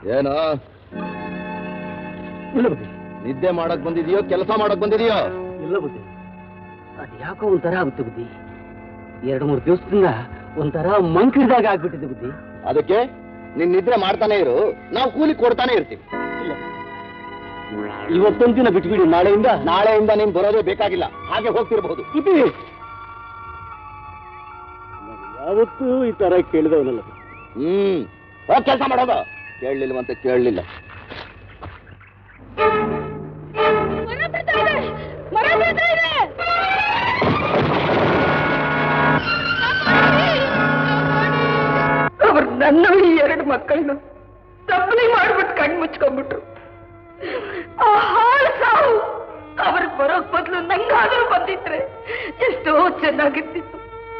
ಏನು ಇಲ್ಲ ಬುದ್ಧಿ ನಿದ್ದೆ ಮಾಡಕ್ ಬಂದಿದೀಯೋ ಕೆಲಸ ಮಾಡಕ್ ಬಂದಿದೀಯೋ ಇಲ್ಲ ಬುದ್ಧಿ ಅದು ಯಾಕೋ ಒಂಥರ ಆಗುತ್ತೆ ಬುದ್ಧಿ ಎರಡು ಮೂರು ದಿವಸದಿಂದ ಒಂಥರ ಮಂಕಿಡ್ದಾಗ ಆಗ್ಬಿಟ್ಟಿದೆ ಬುದ್ಧಿ ಅದಕ್ಕೆ ನಿನ್ ನಿದ್ರೆ ಮಾಡ್ತಾನೆ ಇರು ನಾವು ಕೂಲಿ ಕೊಡ್ತಾನೆ ಇರ್ತೀವಿ ಇವತ್ತೊಂದು ದಿನ ಬಿಟ್ಬಿಡಿ ನಾಳೆಯಿಂದ ನಾಳೆಯಿಂದ ನೀನ್ ಬರೋದೇ ಬೇಕಾಗಿಲ್ಲ ಹಾಗೆ ಹೋಗ್ತಿರಬಹುದು ಬುದ್ಧಿ ನಾನು ಯಾವತ್ತೂ ಈ ತರ ಕೇಳಿದವನಲ್ಲ ಹ್ಮ್ ಹೋಗ್ ಕೆಲಸ ಮಾಡೋದು ಕೇಳಲಿಲ್ವಂತೆ ಕೇಳಲಿಲ್ಲ ಮರ ಬಿಡ್ತಾ ಇದೆ ಮರ ಬಿಡ್ತಾ ಇದೆ ಅವ್ರು ನನ್ನ ಈ ಎರಡು ಮಕ್ಕಳನ್ನು ತಪ್ಪಲಿ ಮಾಡ್ಬಿಟ್ಟು ಕಣ್ಣು ಮುಚ್ಕೊಂಡ್ಬಿಟ್ರು ಆ ಹಾಳು ಸಾವು ಅವ್ರಿಗೆ ಬರೋಕ್ ಬದಲು ನಂಗಾದ್ರೂ ಬಂದಿದ್ರೆ ಎಷ್ಟೋ ಚೆನ್ನಾಗಿರ್ತಿತ್ತು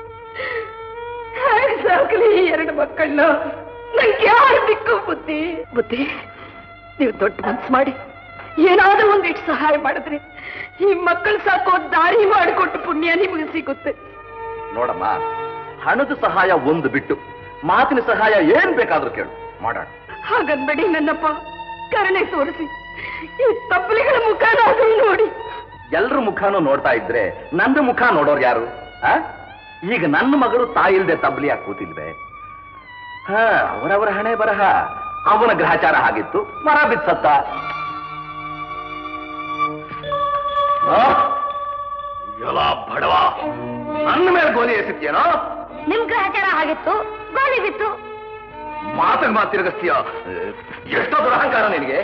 ಹೇಗೆ ಸಾಕಲಿ ಈ ಎರಡು ಮಕ್ಕಳನ್ನ ನಂಗೆ ಯಾರು ದಿಕ್ಕು ಬುದ್ಧಿ ಬುದ್ಧಿ ನೀವು ದೊಡ್ಡ ಮನ್ಸು ಮಾಡಿ ಏನಾದ್ರೂ ಒಂದಿಟ್ಟು ಸಹಾಯ ಮಾಡಿದ್ರೆ ಈ ಮಕ್ಕಳು ಸಾಕೋ ದಾರಿ ಮಾಡಿಕೊಟ್ಟು ಪುಣ್ಯ ನಿಮಗೆ ಸಿಗುತ್ತೆ ನೋಡಮ್ಮ ಹಣದ ಸಹಾಯ ಒಂದು ಬಿಟ್ಟು ಮಾತಿನ ಸಹಾಯ ಏನ್ ಬೇಕಾದ್ರೂ ಕೇಳು ಮಾಡೋಣ ಹಾಗನ್ಬೇಡಿ ನನ್ನಪ್ಪ ಕರುಣೆ ತೋರಿಸಿ ಈ ತಪ್ಪಲಿಗಳ ಮುಖನಾದ್ರೂ ನೋಡಿ ಎಲ್ರ ಮುಖನೂ ನೋಡ್ತಾ ಇದ್ರೆ ನನ್ನ ಮುಖ ನೋಡೋರು ಯಾರು ಆ? ಈಗ ನನ್ನ ಮಗಳು ತಾಯಿಲ್ದೆ ತಬ್ಲಿಯಾಗಿ ಕೂತಿಲ್ವೆ ಹಾ ಅವರವರ ಹಣೆ ಬರಹ ಅವನ ಗ್ರಹಚಾರ ಆಗಿತ್ತು ಮರ ಬಿದ್ದ ಸತ್ತ ಆ? ಎಲ್ಲ ಬಡವ ನನ್ನ ಮೇಲೆ ಗೋಲಿ ಎಸಿದ್ಯೇನೋ ನಿಮ್ ಗ್ರಹಚಾರ ಆಗಿತ್ತು ಗೋಲಿ ಬಿತ್ತು ಮಾತಿಗೆ ಮಾತು ತಿರುಗಿಸ್ತೀಯ ಎಷ್ಟೋ ದುರಹಂಕಾರ ನಿನಗೆ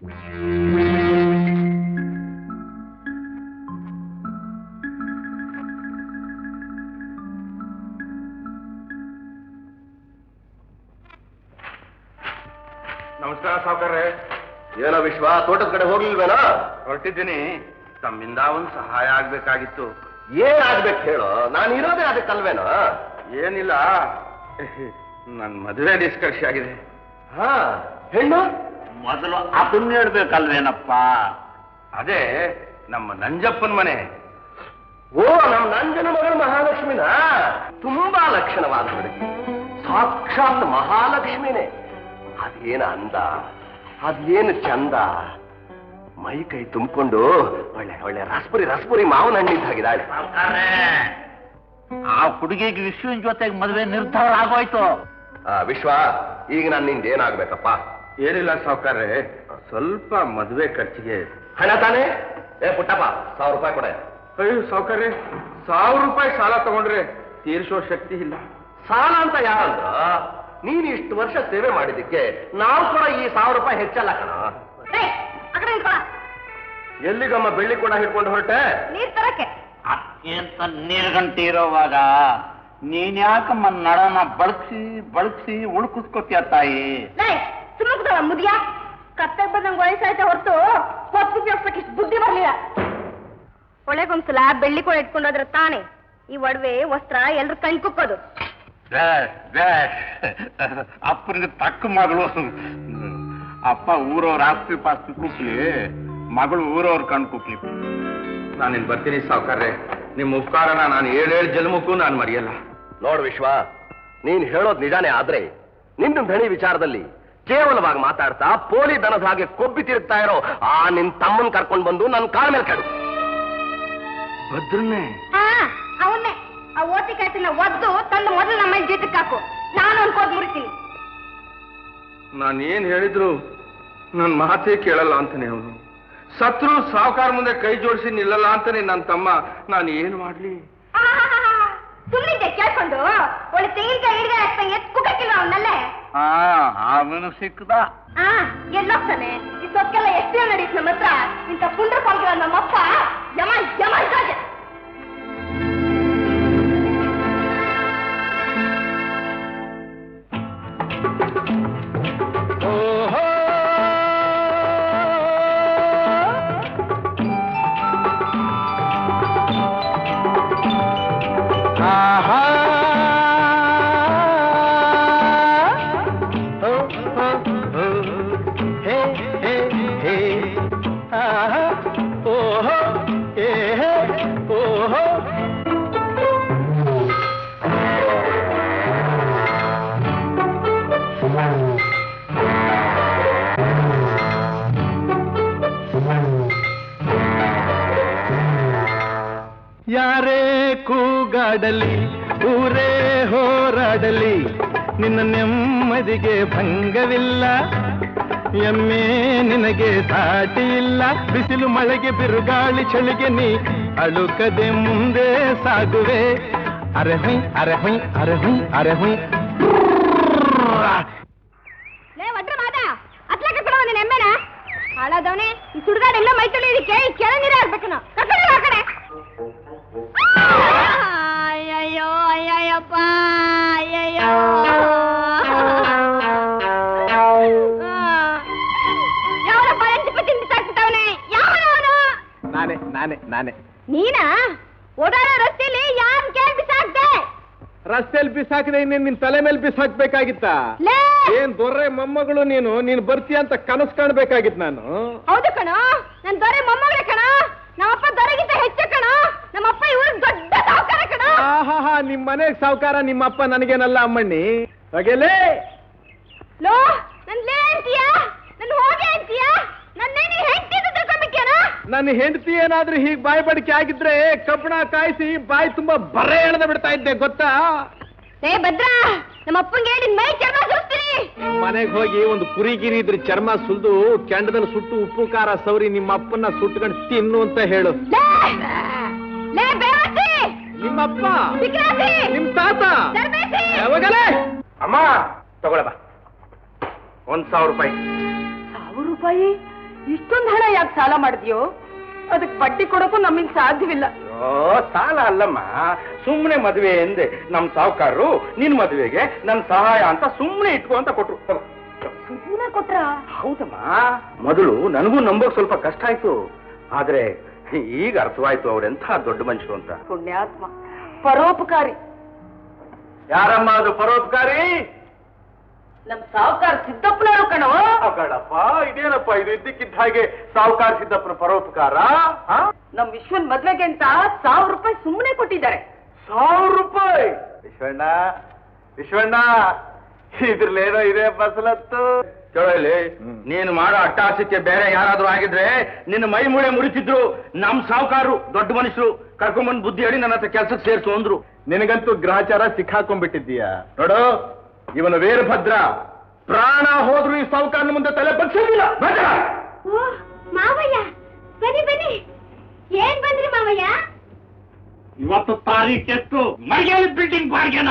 ನಮಸ್ಕಾರ ಸಾವುಕಾರ್ರೆ ಏನೋ ವಿಶ್ವ ತೋಟದ ಕಡೆ ಹೋಗ್ಲಿಲ್ವೇನೋ ಹೊರಟಿದ್ದೀನಿ ತಮ್ಮಿಂದ ಒಂದು ಸಹಾಯ ಆಗ್ಬೇಕಾಗಿತ್ತು ಏನಾಗ್ಬೇಕು ಹೇಳು ನಾನು ಇರೋದೇ ಅದಕ್ಕಲ್ವೇನೋ ಏನಿಲ್ಲ ನನ್ನ ಮದುವೆ ನಿಷ್ಕರ್ಷೆ ಆಗಿದೆ ಹಾ ಹೆಣ್ಣು ಮೊದಲು ಅದನ್ನ ಹೇಳ್ಬೇಕಲ್ವೇನಪ್ಪ ಅದೇ ನಮ್ಮ ನಂಜಪ್ಪನ ಮನೆ ಓ ನಮ್ ನಂಜನ ಮಗಳು ಮಹಾಲಕ್ಷ್ಮಿನ ತುಂಬಾ ಲಕ್ಷಣವಾದ ಹುಡುಗಿ ಸಾಕ್ಷಾತ್ ಮಹಾಲಕ್ಷ್ಮಿನೇ ಅದೇನ ಅಂದ ಅದೇನು ಚಂದ ಮೈ ಕೈ ತುಂಬಿಕೊಂಡು ಒಳ್ಳೆ ಒಳ್ಳೆ ರಸ್ಪುರಿ ರಸ್ಪುರಿ ಮಾವನ ಹಣ್ಣಿದ್ದ ಹಾಗಿದ್ದಾಳೆ ಆ ಹುಡುಗಿಗೆ ವಿಶ್ವನ್ ಜೊತೆಗೆ ಮದುವೆ ನಿರ್ಧಾರ ಆಗೋಯ್ತು ಆ, ವಿಶ್ವ ಈಗ ನಾನು ನಿಂದ ಏನಾಗ್ಬೇಕಪ್ಪ ಏನಿಲ್ಲ ಸಾವುಕಾರ್ರೆ ಸ್ವಲ್ಪ ಮದುವೆ ಖರ್ಚಿಗೆ ಹಣ ತಾನೇ ಏ ಪುಟ್ಟಪ್ಪ ಸಾವಿರ ರೂಪಾಯಿ ಕೊಡೆ ಅಯ್ಯೋ ಸಾವುಕಾರ್ರೆ ಸಾವಿರ ರೂಪಾಯಿ ಸಾಲ ತಗೊಂಡ್ರೆ ತೀರಿಸೋ ಶಕ್ತಿ ಇಲ್ಲ ಸಾಲ ಅಂತ ಯಾರಂದ್ರ ನೀನ್ ಇಷ್ಟು ವರ್ಷ ಸೇವೆ ಮಾಡಿದ್ದಕ್ಕೆ ನಾವು ಕೂಡ ಈ ಸಾವಿರ ರೂಪಾಯಿ ಹೆಚ್ಚಲ್ಲ ಕಣ ಆ ಕಡೆ ನಿಂತ್ಕೊಳ. ಎಲ್ಲಿಗಮ್ಮ ಬೆಳ್ಳಿ ಕೂಡ ಹಿಡ್ಕೊಂಡು ಹೊರಟೆ ನೀರ್ ತರಕ್ಕೆ ಅಂತ ನೀರ್ಗಂಟೆ ಇರೋವಾಗ ನೀನ್ ಯಾಕಮ್ಮ ನಡನ ಬಳಸಿ ಬಳಸಿ ಉಳ್ಕಿಸ್ಕೊತೀಯ ತಾಯಿ ಲೇ ಸುಮ್ಮನೆ ಮುದಿಯ ಕತ್ತೆ ಬಂದಂಗ್ ವಯಸ್ಸಾಯ್ತಾ ಹೊರತು ಹೊತ್ತು ಉಪಯೋಗಿಸಕ್ಕೆ ಇಷ್ಟು ಬುದ್ಧಿ ಬರ್ಲಿಲ್ಲ ಒಳಗೊಂದ್ಸಲ ಬೆಳ್ಳಿ ಕೂಡ ಇಟ್ಕೊಂಡೋದ್ರ ತಾನೆ ಈ ಒಡವೆ ವಸ್ತ್ರ ಎಲ್ರು ಕಣ್ ಕುಕ್ಕೋದು ಬ್ಯಾಷ್ ಬ್ಯಾಷ್ ಅಪ್ಪನಿಗೆ ತಕ್ಕ ಮಗಳು ಅಪ್ಪ ಊರವ್ರ ಆಸ್ತಿ ಪಾಸ್ತಿ ಕುಕ್ಲಿ ಮಗಳು ಊರವ್ರ ಕಣ್ ಕುಕ್ಲಿ ನಾನಿನ್ ಬರ್ತೀನಿ ಸಾವುಕಾರ್ರೆ ನಿಮ್ಮ ಉಪಕಾರನ ನಾನು ಏಳೇಳು ಜನ್ಮಕ್ಕೂ ನಾನು ಮರೆಯಲ್ಲ ನೋಡು ವಿಶ್ವ ನೀನ್ ಹೇಳೋದ್ ನಿಜಾನೇ ಆದ್ರೆ ನಿನ್ನ ಧಣಿ ವಿಚಾರದಲ್ಲಿ ಕೇವಲವಾಗಿ ಮಾತಾಡ್ತಾ ಪೋಲಿ ದನದ ಹಾಗೆ ಕೊಬ್ಬಿ ತಿರುಗ್ತಾ ಇರೋ ಆ ನಿನ್ ತಮ್ಮನ್ ಕರ್ಕೊಂಡ್ ಬಂದು ನನ್ನ ಕಾಲ ಮೇಲೆ ಕೆಡು ಭದ್ರನ್ನೇ ಹಾ ಅವನ್ನೇ ಆ ಓತಿ ಕಾಯ್ತಿನ ಒದ್ದು ತಂದು ಮೊದಲು ನಮ್ಮ ಜೀತಕ್ಕೆ ಹಾಕು ನಾನು ಅನ್ಕೋದ್ ಮುರಿತೀನಿ ನಾನು ಏನ್ ಹೇಳಿದ್ರು ನನ್ನ ಮಾತೇ ಕೇಳಲ್ಲ ಅಂತಾನೆ ಅವನು ಸತ್ರು ಸಾವುಕಾರ ಮುಂದೆ ಕೈ ಜೋಡಿಸಿ ನಿಲ್ಲಲ್ಲ ಅಂತಾನೆ ನನ್ನ ತಮ್ಮ ನಾನು ಏನ್ ಮಾಡ್ಲಿ ಸುಮ್ಮನಿದ್ದೆ ಕೇಳ್ಕೊಂಡು ಒಳ್ಳೆ ತೆಂಗಿನಕಾಯಿ ಹಿಡಿದ ಹಾಕ್ತಾ ಎತ್ ಕುಕ್ಕಕ್ಕಿಲ್ಲ ಅವನಲ್ಲೇ ಹಾ ಅವನು ಸಿಕ್ಕದ ಆ ಎಲ್ಲೋಗ್ತಾನೆ ಈ ಸೊಕ್ಕೆಲ್ಲ ಎಷ್ಟು ನಡೀತು ನಮ್ಮ ಹತ್ರ ಇಂಥ ಪುಂಡ್ರ ಪಾಲ್ಗಿರೋ ನಮ್ಮಪ್ಪ ಯಮ ಯಮ ಇದ್ದಾಗೆ ಓಹೋ ಏ ಹೋರಾಡಲಿ ಊರೇ ಹೋರಾಡಲಿ ನಿನ್ನ ನೆಮ್ಮದಿಗೆ ಭಂಗವಿಲ್ಲ ಎಮ್ಮೆ ನಿನಗೆ ಸಾಟಿ ಇಲ್ಲ ಬಿಸಿಲು ಮಳೆಗೆ ಬಿರುಗಾಳಿ ಚಳಿಗೆ ನೀ ಅಳುಕದೆ ಮುಂದೆ ಸಾಗುವೆ ಅರೆ ಹುಯ್ ಅರೆ ಹುಯ್ ಅರೆ ಹುಯ್ ಅರೆ ಹುಯ್ ಲೇ ಒಡ್ರ ಮಾದ ಅತ್ಲ ಕರ್ಕೊಂಡು ಬಂದಿನ ಎಮ್ಮೆನ ಹಾಳಾದವನೇ ಈ ಸುಡ್ಗಾಡೆಲ್ಲ ಮೈ ತೊಳಿಯೋದಕ್ಕೆ ಈ ಕೆಳ ನೀರೇ ಆಗ್ಬೇಕು ನಾವು ಕರ್ಕೊಂಡು ಆ ಕಡೆ ಅಯ್ಯಯ್ಯೋ ಅಯ್ಯಯ್ಯಪ್ಪ ಅಯ್ಯಯ್ಯೋ ಯಾವನಪ್ಪ ಎಂಟಿಪ್ಪ ತಿಂಡಿ ಸಾಕ್ಬಿಟ್ಟವನೆ ಯಾವನವನು ನಾನೇ ನಾನೇ ನಾನೇ ನೀನಾ ಓಡಾಡೋ ರಸ್ತೆಯಲ್ಲಿ ಯಾನ್ ಕೇಳಿ ಬಿಸಾಕ್ದೆ ರಸ್ತೆಯಲ್ಲಿ ಬಿಸಾಕಿದೆ ಇನ್ನೇನ್ ನಿನ್ ತಲೆ ಮೇಲೆ ಬಿಸಾಕ್ಬೇಕಾಗಿತ್ತ ಲೇ ಏನ್ ದೊರ್ರೆ ಮೊಮ್ಮಗಳು ನೀನು ನೀನ್ ಬರ್ತೀಯ ಅಂತ ಕನಸು ಕಾಣ್ಬೇಕಾಗಿತ್ ನಾನು ಹೌದು ಕಣ ನನ್ ದೊರೆ ಮೊಮ್ಮಗಳೇ ಕಣ ನಮ್ಮಪ್ಪ ದೊರೆಗಿಂತ ಹೆಚ್ಚು ಕಣ ನಮ್ಮಪ್ಪ ಇವ್ರ ದೊಡ್ಡ ಸಾವುಕಾರ ಕಣ ಆಹಾಹಾ ನಿಮ್ ಮನೆಗ್ ಸಾವುಕಾರ ನಿಮ್ಮಪ್ಪ ನನಗೇನಲ್ಲ ಅಮ್ಮಣ್ಣಿ ಹಾಗೆಲೇ ಲೋ ನನ್ ಲೇ ಅಂತೀಯ ನನ್ ಹೋಗೆ ಅಂತೀಯ ನನ್ನೇನಿ ಹೆಂಡತಿ ಅಂತ ತಿಳ್ಕೊಂಬಿಟ್ಯಾನ ನನ್ನ ಹೆಂಡತಿ ಏನಾದ್ರೂ ಹೀಗ್ ಬಾಯಿ ಬಡಿಕೆ ಆಗಿದ್ರೆ ಕಬ್ಬಣ ಕಾಯಿಸಿ ಬಾಯಿ ತುಂಬಾ ಬರೆ ಎಳೆದ ಬಿಡ್ತಾ ಇದ್ದೆ ಗೊತ್ತಾ ಲೇ ಭದ್ರಾ ನಮ್ಮ ಅಪ್ಪಂಗೆ ನಿನ್ ಮೈ ಚರ್ಮ ಸುಸ್ತೀನಿ ಮನೆಗ್ ಹೋಗಿ ಒಂದು ಕುರಿ ಗಿರಿ ಇದ್ರೆ ಚರ್ಮ ಸುಲ್ದು ಕೆಂಡದಲ್ಲಿ ಸುಟ್ಟು ಉಪ್ಪು ಖಾರ ಸವರಿ ನಿಮ್ಮ ಅಪ್ಪನ್ನ ಸುಟ್ಕೊಂಡು ತಿನ್ನು ಅಂತ ಹೇಳು ಲೇ ಲೇ ಬೇವಸಿ ನಿಮ್ಮಪ್ಪ ವಿಕ್ರಾಸಿ ನಿಮ್ ತಾತ ಧರ್ಮೇಸಿ ಯಾವಾಗಲೇ ಅಮ್ಮ ತಗೊಳ ಬಾ ಒಂದ್ ಸಾವಿರ ರೂಪಾಯಿ ಸಾವಿರ ರೂಪಾಯಿ ಇಷ್ಟೊಂದು ಹಣ ಯಾಕೆ ಸಾಲ ಮಾಡಿದ್ಯೋ ಅದಕ್ಕೆ ಬಡ್ಡಿ ಕೊಡೋಕ್ಕೂ ನಮ್ಮಿಂದ ಸಾಧ್ಯವಿಲ್ಲ ಓ ಸಾಲ ಅಲ್ಲಮ್ಮ ಸುಮ್ಮನೆ ಮದುವೆ ಎಂದೆ ನಮ್ ಸಾವುಕಾರರು ನಿನ್ ಮದುವೆಗೆ ನನ್ ಸಹಾಯ ಅಂತ ಸುಮ್ಮನೆ ಇಟ್ಕೋ ಅಂತ ಕೊಟ್ರು ತಗೋ. ಸುಮ್ಮನೆ ಕೊಟ್ರ ಹೌದಮ್ಮ ಮೊದಲು ನನಗೂ ನಂಬೋಕ್ ಸ್ವಲ್ಪ ಕಷ್ಟ ಆಯ್ತು ಆದ್ರೆ ಈಗ ಅರ್ಥವಾಯ್ತು ಅವ್ರೆಂಥ ದೊಡ್ಡ ಮನುಷ್ಯರು ಅಂತ ಪುಣ್ಯಾತ್ಮ ಪರೋಪಕಾರಿ ಯಾರಮ್ಮ ಅದು ಪರೋಪಕಾರಿ ನಮ್ ಸಾವುಕಾರ ಸಿದ್ದಪ್ಪನವರು ಕಣೋ ಕಣಪ್ಪ ಇದೇನಪ್ಪ ಇದು ಇದ್ದಕ್ಕಿದ್ದ ಹಾಗೆ ಸಾವುಕಾರ ಸಿದ್ದಪ್ಪನ ಪರೋಪಕಾರ ಆ? ನಮ್ ವಿಶ್ವನ್ ಮದ್ವೆಗೆ ಅಂತ ಸಾವಿರ ರೂಪಾಯಿ ಸುಮ್ಮನೆ ಕೊಟ್ಟಿದ್ದಾರೆ ಸಾವಿರ ರೂಪಾಯಿ ವಿಶ್ವಣ್ಣ ವಿಶ್ವಣ್ಣ ಇದ್ರಲ್ಲೇನೋ ಇದೆ ಬಸಲತ್ತು ಕೇಳಲಿ ನೀನು ಮಾಡೋ ಅಟ್ಟಾಸಕ್ಕೆ ಬೇರೆ ಯಾರಾದ್ರೂ ಆಗಿದ್ರೆ ನಿನ್ನ ಮೈ ಮೂಳೆ ಮುರಿತಿದ್ರು ನಮ್ ಸಾವುಕಾರರು ದೊಡ್ಡ ಮನುಷ್ಯರು ಕರ್ಕೊಂಬಂದ್ ಬುದ್ಧಿ ಹೇಳಿ ನನ್ನ ಹತ್ರ ಕೆಲ್ಸಕ್ಕೆ ಸೇರ್ಸು ಅಂದ್ರು ನಿನಗಂತೂ ಗ್ರಹಚಾರ ಸಿಕ್ಕಾಕೊಂಡ್ಬಿಟ್ಟಿದ್ದೀಯ ನೋಡು ಇವನು ವೀರಭದ್ರ ಪ್ರಾಣ ಹೋದ್ರು ಈ ಸಾವುಕಾರನ ಮುಂದೆ ತಲೆ ಬಗ್ಸೋದಿಲ್ಲ ಭದ್ರ ಮಾವಯ್ಯ ಬನ್ನಿ ಬನ್ನಿ ಏನ್ ಬಂದ್ರಿ ಮಾವಯ್ಯ ಇವತ್ತು ತಾರೀಖ್ ಎಷ್ಟು ಮೈಗೇಲಿ ಬಿಲ್ಡಿಂಗ್ ಬಾರ್ಗೆನ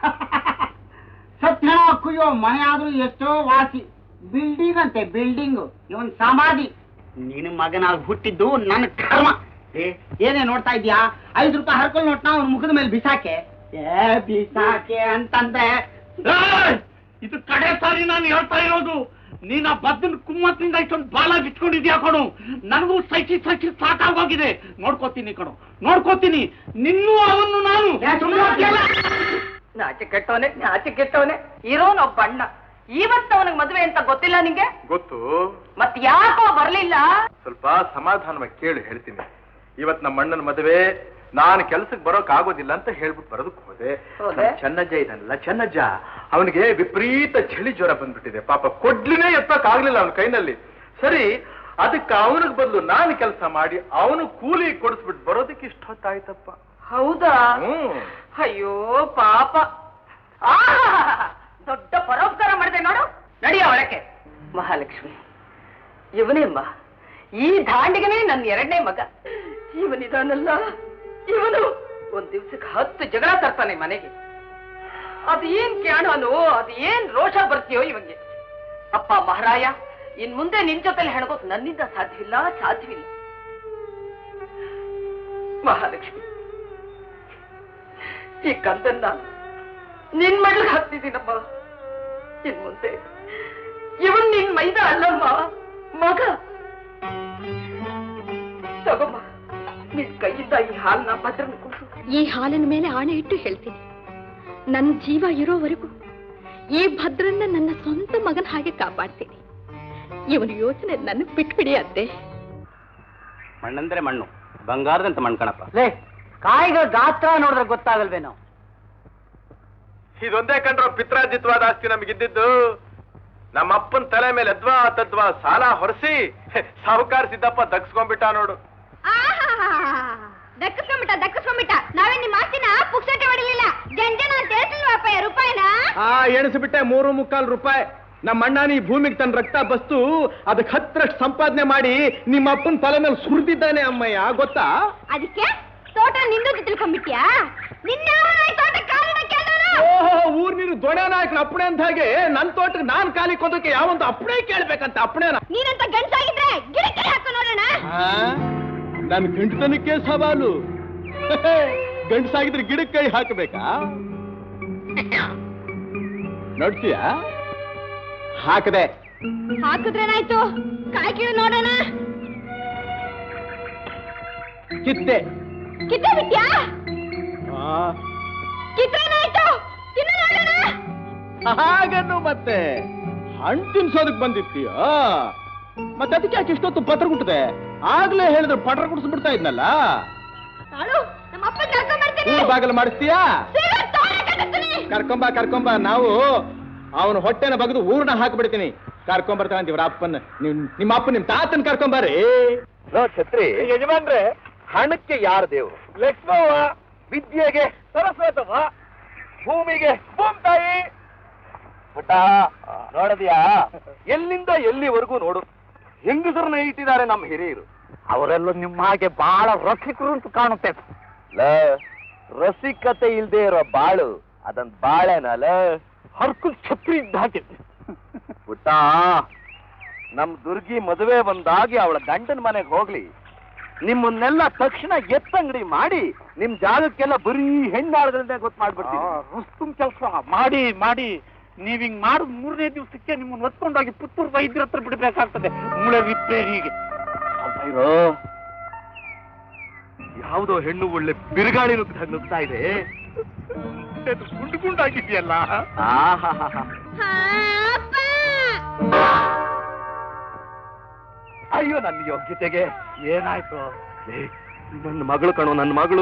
ಸತ್ಯ ಕುಯ್ಯೋ ಮನೆ ಆದ್ರೂ ಎಷ್ಟೋ ವಾಸಿ ಬಿಲ್ಡಿಂಗ್ ಅಂತೆ ಬಿಲ್ಡಿಂಗ್ ಇವನ್ ಸಮಾಧಿ ನಿನ್ನ ಮಗನಾಗಿ ಹುಟ್ಟಿದ್ದು ನನ್ನ ಕರ್ಮ ಏ, ಏನೇ ನೋಡ್ತಾ ಇದ್ಯಾ ಐದು ರೂಪಾಯಿ ಹರ್ಕೊಂಡ್ ನೋಟ್ನ ಅವನ ಮುಖದ ಮೇಲೆ ಬಿಸಾಕೆ ಏ ಬಿಸಾಕೆ ಅಂತಂದ್ರೆ ಏಯ್! ಇದು ಕಡೆ ಸಾರಿ ನಾನು ಹೇಳ್ತಾ ಇರೋದು ನೀನ್ ಆ ಬದ್ದನ್ ಕುಮ್ಮತ್ತಿಂದ ಇಷ್ಟೊಂದು ಬಾಲ ಬಿಟ್ಕೊಂಡಿದ್ಯಾ ಕಣು ನನಗೂ ಸೈಕಿ ಸೈಕಿ ಸಾಕಾಗೋಗಿದೆ ನೋಡ್ಕೋತೀನಿ ಕಣು ನೋಡ್ಕೋತೀನಿ ನಿನ್ನೂ ಅವನ್ನು ನಾನು ಏ, ಸುಮ್ನೆ ಹೋಗ್ತೀಯಲ್ಲ? ನಾಚೆ ಕೆಟ್ಟವನೆ ನಾಚೆ ಕೆಟ್ಟವನೆ ಇರೋನ್ ಒಬ್ಬ ಅಣ್ಣ ಇವತ್ತು ಅವನಿಗೆ ಮದ್ವೆ ಅಂತ ಗೊತ್ತಿಲ್ಲ ನಿಂಗೆ ಗೊತ್ತು ಮತ್ ಯಾಕೋ ಬರ್ಲಿಲ್ಲ ಸ್ವಲ್ಪ ಸಮಾಧಾನವಾಗಿ ಕೇಳಿ ಹೇಳ್ತೀನಿ ಇವತ್ ನಮ್ಮ ಅಣ್ಣನ ಮದುವೆ ನಾನು ಕೆಲ್ಸಕ್ಕೆ ಬರೋಕ್ ಆಗೋದಿಲ್ಲ ಅಂತ ಹೇಳ್ಬಿಟ್ಟು ಬರೋದಕ್ಕೆ ಹೋದೆ ಹೋದೆ? ನಮ್ ಚೆನ್ನಜ್ಜ ಇದನ್ನಲ್ಲ ಚೆನ್ನಜ್ಜ ಅವನಿಗೆ ವಿಪರೀತ ಚಳಿ ಜ್ವರ ಬಂದ್ಬಿಟ್ಟಿದೆ ಪಾಪ ಕೊಡ್ಲಿನೇ ಎತ್ತಕ್ ಆಗ್ಲಿಲ್ಲ ಅವನ ಕೈನಲ್ಲಿ ಸರಿ ಅದಕ್ಕೆ ಅವನಿಗೆ ಬದಲು ನಾನು ಕೆಲಸ ಮಾಡಿ ಅವನು ಕೂಲಿ ಕೊಡಿಸ್ಬಿಟ್ಟು ಬರೋದಕ್ಕೆ ಇಷ್ಟೊತ್ತಾಯ್ತಪ್ಪ ಹೌದಾ ಹ್ಮ್ ಅಯ್ಯೋ ಪಾಪ ಆಹಾಹಾಹಾ. ದೊಡ್ಡ ಪರೋಪಕಾರ ಮಾಡಿದೆ ನೋಡು ನಡಿಯ ಒಳಕ್ಕೆ ಮಹಾಲಕ್ಷ್ಮಿ ಇವನೇಮ್ಮ ಈ ದಾಂಡಿಗನೇ ನನ್ನ ಎರಡನೇ ಮಗ ಇವನಿದಾನಲ್ಲ ಇವನು ಒಂದ್ ದಿವ್ಸಕ್ಕೆ ಹತ್ತು ಜಗಳ ತರ್ತಾನೆ ಮನೆಗೆ ಅದು ಏನ್ ಕ್ಯಾಣನೋ ಅದು ಏನ್ ರೋಷ ಬರ್ತೀಯೋ ಇವಂಗೆ ಅಪ್ಪ ಮಹಾರಾಯ ಇನ್ ಮುಂದೆ ನಿನ್ ಜೊತೆಲಿ ಹೆಣಗೋಕ್ ನನ್ನಿಂದ ಸಾಧ್ಯವಿಲ್ಲ ಸಾಧ್ಯವಿಲ್ಲ ಮಹಾಲಕ್ಷ್ಮಿ ಈ ಕಂದನ್ನ ನಿನ್ ಮಡ್ಲಿಗೆ ಹಾಕ್ತಿದ್ದೀನಮ್ಮ ಇನ್ ಮುಂದೆ ಇವನ್ ನಿನ್ ಮೈದ ಅಲ್ಲಮ್ಮ ಮಗ ತಗೊಮ್ಮ ನಿನ್ ಕೈಯಿಂದ ಈ ಹಾಲ್ನ ಭದ್ರನ ಕುಡಿಸು ಈ ಹಾಲಿನ ಮೇಲೆ ಆಣೆ ಇಟ್ಟು ಹೇಳ್ತೀನಿ ನನ್ನ ಜೀವ ಇರೋವರೆಗೂ ಈ ಭದ್ರನ್ನ ನನ್ನ ಸ್ವಂತ ಮಗನ ಹಾಗೆ ಕಾಪಾಡ್ತೀನಿ ಇವನ ಯೋಚನೆ ನನಗ್ ಬಿಟ್ಬಿಡಿ ಅತ್ತೆ ಮಣ್ಣಂದ್ರೆ ಮಣ್ಣು ಬಂಗಾರದಂತ ಮಣ್ಣು ಕಣಪ್ಪ ಲೇ ಕಾಯಿಗಳ ಗಾತ್ರ ನೋಡಿದ್ರೆ ಗೊತ್ತಾಗಲ್ವೇನೋ ಇದೊಂದೇ ಕಂಡ್ರೋ ಪಿತ್ರಾಜಿತ್ವಾದ ಆಸ್ತಿ ನಮಗಿದ್ದಿದ್ದು ನಮ್ಮ ಅಪ್ಪನ ತಲೆ ಮೇಲೆ ಅದ್ವಾ ತದ್ವಾ ಸಾಲ ಹೊರಸಿ ಸಾಹುಕಾರ ಸಿದ್ದಪ್ಪ ದಗ್ಸ್ಕೊಂಡ್ಬಿಟ್ಟ ನೋಡು ದಕ್ಕಿಸ್ಕೊಂಬಿಟ್ಟ ದಕ್ಕಿಸ್ಕೊಂಬಿಟ್ಟ ನಾವೇ ನಿಮ್ಮ ಆಸ್ತಿನ ಪುಕ್ಸಟ್ಟೆ ಹೊಡಿಲಿಲ್ಲ ಜಂಜನ ಅಂತ ಹೇಳ್ತಿಲ್ವಪ್ಪ ರೂಪಾಯಿನ ಆ ಎಣಿಸ್ಬಿಟ್ಟೆ ಮೂರು ಮುಕ್ಕಾಲು ರೂಪಾಯಿ ನಮ್ಮ ಅಣ್ಣ ನೀ ಭೂಮಿಗೆ ತನ್ನ ರಕ್ತ ಬಸ್ತು ಅದಕ್ಕೆ ಹತ್ತರಷ್ಟು ಸಂಪಾದನೆ ಮಾಡಿ ನಿಮ್ಮ ಅಪ್ಪನ ತಲೆ ಮೇಲೆ ಸುರಿದಿದ್ದಾನೆ ಅಮ್ಮಯ್ಯ ಗೊತ್ತಾ ಅದಕ್ಕೆ ತೋಟ ನಿಂದು ತಿಳ್ಕೊಂಬಿಟ್ಯಾ ನಿನ್ನ ತೋಟ ಕಾರಣ ಕೇಳೋರು ಓಹೋ ಊರ್ ನೀನು ದೊಣೆ ನಾಯಕನ ಅಪ್ಪಣೆ ಅಂತ ಹಾಗೆ ನನ್ ತೋಟಕ್ಕೆ ನಾನ್ ಖಾಲಿ ಕೊದಕ್ಕೆ ಯಾವಂತ ಅಪ್ಪಣೆ ಕೇಳ್ಬೇಕಂತ ಅಪ್ಪಣೆನ ನೀನಂತ ಗಂಡಸಾಗಿದ್ರೆ ಗಿಡಕ್ಕೆ ಹಾಕು ನೋಡೋಣ ನನ್ ಗಂಟತನಕ್ಕೆ ಸವಾಲು ಗಂಡಸಾಗಿದ್ರೆ ಗಿಡಕ್ಕೆ ಕೈ ಹಾಕಬೇಕಾ ನೋಡ್ತೀಯಾ ಹಾಕದೆ ಹಾಕಿದ್ರೇನಾಯ್ತು ಕಾಯಿ ಕೀಳು ನೋಡೋಣ ಕಿತ್ತೆ ಕಿತ್ತೆ ಬಿಟ್ಯಾ ಆ, ಕಿತ್ರೇನಾಯ್ತು ತಿನ್ನು ನೋಡೋಣ ಹಾಗನ್ನು ಮತ್ತೆ ಹಣ್ಣು ತಿನ್ಸೋದಕ್ ಬಂದಿರ್ತೀಯ ಮತ್ತೆ ಅದಕ್ಕೆ ಯಾಕೆ ಇಷ್ಟೊತ್ತು ಪತ್ರ ಗುಟ್ಟದೆ ಆಗ್ಲೇ ಹೇಳಿದ್ರೆ ಪಟ್ರ ಕುಡಿಸ್ಬಿಡ್ತಾ ಇದ್ನಲ್ಲ ನಾಳು ನಮ್ಮ ಅಪ್ಪ ಕರ್ಕೊಂಡ್ ಬರ್ತೀನಿ ಊರ್ ಬಾಗಲ ಮಾಡಿಸ್ತೀಯಾ ಸೀದಾ ತೋಟ ಕಟ್ಟಿಸ್ತೀನಿ ಕರ್ಕೊಂಬ ಕರ್ಕೊಂಬ ನಾವು ಅವನ ಹೊಟ್ಟೆನ ಬಗ್ದು ಊರ್ನ ಹಾಕ್ಬಿಡ್ತೀನಿ ಕರ್ಕೊಂಬರ್ತಾನೆ ಅಂತೀವ್ರ ಅಪ್ಪನ ನಿಮ್ ನಿಮ್ಮ ಅಪ್ಪ ನಿಮ್ ತಾತನ್ ಕರ್ಕೊಂಬಾರಿ ಛತ್ರಿ ಯಜಮಾನ್ರೆ ಹಣಕ್ಕೆ ಯಾರ ದೇವ್ರು ಲಕ್ಷ್ಮವ್ವ ವಿದ್ಯೆಗೆ ಸರಸ್ವತವ್ವ ಭೂಮಿಗೆ ಭೂಮ್ತಾಯಿ ಪುಟ್ಟ ನೋಡದ್ಯಾ ಎಲ್ಲಿಂದ ಎಲ್ಲಿವರೆಗೂ ನೋಡು ಹೆಂಗಸರನ್ನ ಇಟ್ಟಿದ್ದಾರೆ ನಮ್ಮ ಹಿರಿಯರು ಅವರೆಲ್ಲ ನಿಮ್ಮ ಹಾಗೆ ಬಹಳ ರಸಿಕರು ಅಂತ ಕಾಣುತ್ತೆ ಲ ರಸಿಕತೆ ಇಲ್ದೇ ಇರೋ ಬಾಳು ಅದನ್ ಬಾಳೆನಲ್ಲ ಹರ್ಕುಲ್ ಛತ್ರಿ ಇದ್ದ ಹಾಗೆ ಪುಟ್ಟ ನಮ್ ದುರ್ಗಿ ಮದುವೆ ಬಂದಾಗಿ ಅವಳ ಗಂಡನ ಮನೆಗೆ ಹೋಗ್ಲಿ ನಿಮ್ಮನ್ನೆಲ್ಲ ತಕ್ಷಣ ಎತ್ತಂಗಡಿ ಮಾಡಿ ನಿಮ್ ಜಾಗಕ್ಕೆಲ್ಲ ಬರೀ ಹೆಣ್ಣಾಳಗಳನ್ನೇ ಗೊತ್ತು ಮಾಡ್ಬಿಡ್ತೀನಿ ರುಸ್ತುಂ ಕೆಲಸ ಮಾಡಿ ಮಾಡಿ ನೀವ್ ಹಿಂಗ್ ಮಾಡಿದ್ ಮೂರನೇ ದಿವಸಕ್ಕೆ ನಿಮ್ಮನ್ನ ಹೊತ್ಕೊಂಡೋಗಿ ಪುತ್ತೂರು ವೈದ್ಯರ ಹತ್ರ ಬಿಡ್ಬೇಕಾಗ್ತದೆ ಮೂಳೆ ರಿಪೇರಿಗೆ ಇರೋ ಯಾವುದೋ ಹೆಣ್ಣು ಒಳ್ಳೆ ಬಿರುಗಾಳಿ ನುಗ್ಗ ನುಗ್ತಾ ಇದೆ ಗುಂಡು ಗುಂಡಾಗಿದೆಯಲ್ಲ ಆಹಾಹಾಹಾ. ಅಪ್ಪ ಅಯ್ಯೋ ನನ್ನ ಯೋಗ್ಯತೆಗೆ ಏನಾಯ್ತು ಏ, ನನ್ನ ಮಗಳು ಕಣೋ ನನ್ನ ಮಗಳು